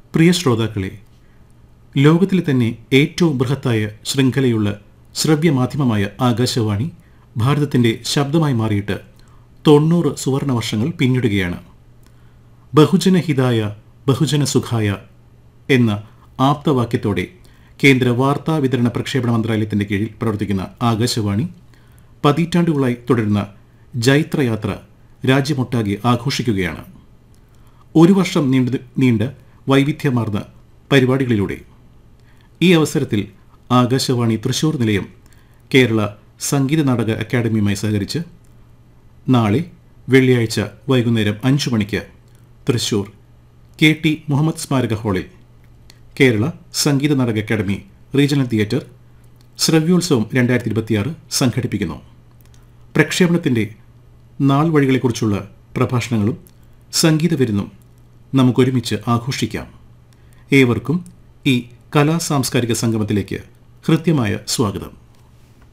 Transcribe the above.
പ്രിയ ശ്രോതാക്കളെ ലോകത്തിലെ തന്നെ ഏറ്റവും ബൃഹത്തായ ശൃംഖലയുള്ള ശ്രവ്യമാധ്യമമായ ആകാശവാണി ഭാരതത്തിന്റെ ശബ്ദമായി മാറിയിട്ട് തൊണ്ണൂറ് സുവർണ വർഷങ്ങൾ പിന്നിടുകയാണ് ബഹുജനഹിതായ ബഹുജന സുഖായ എന്ന ആപ്തവാക്യത്തോടെ കേന്ദ്ര വാർത്താ വിതരണ പ്രക്ഷേപണ മന്ത്രാലയത്തിന്റെ കീഴിൽ പ്രവർത്തിക്കുന്ന ആകാശവാണി പതിറ്റാണ്ടുകളായി തുടരുന്ന ജൈത്രയാത്ര രാജ്യമൊട്ടാകെ ആഘോഷിക്കുകയാണ് ഒരു വർഷം നീണ്ടു നീണ്ട വൈവിധ്യമാർന്ന പരിപാടികളിലൂടെ ഈ അവസരത്തിൽ ആകാശവാണി തൃശൂർ നിലയം കേരള സംഗീത നാടക അക്കാദമിയുമായി സഹകരിച്ച് നാളെ വെള്ളിയാഴ്ച വൈകുന്നേരം അഞ്ചു മണിക്ക് തൃശൂർ കെ ടി മുഹമ്മദ് സ്മാരക ഹാളിൽ കേരള സംഗീത നാടക അക്കാദമി റീജിയണൽ തിയേറ്റർ ശ്രവ്യോത്സവം രണ്ടായിരത്തി ഇരുപത്തിയാറ് സംഘടിപ്പിക്കുന്നു പ്രക്ഷേപണത്തിൻ്റെ നാൾ വഴികളെക്കുറിച്ചുള്ള പ്രഭാഷണങ്ങളും സംഗീത വിരുന്നും നമുക്കൊരുമിച്ച് ആഘോഷിക്കാം ഏവർക്കും ഈ കലാ സാംസ്കാരിക സംഗമത്തിലേക്ക് ഹൃദ്യമായ സ്വാഗതം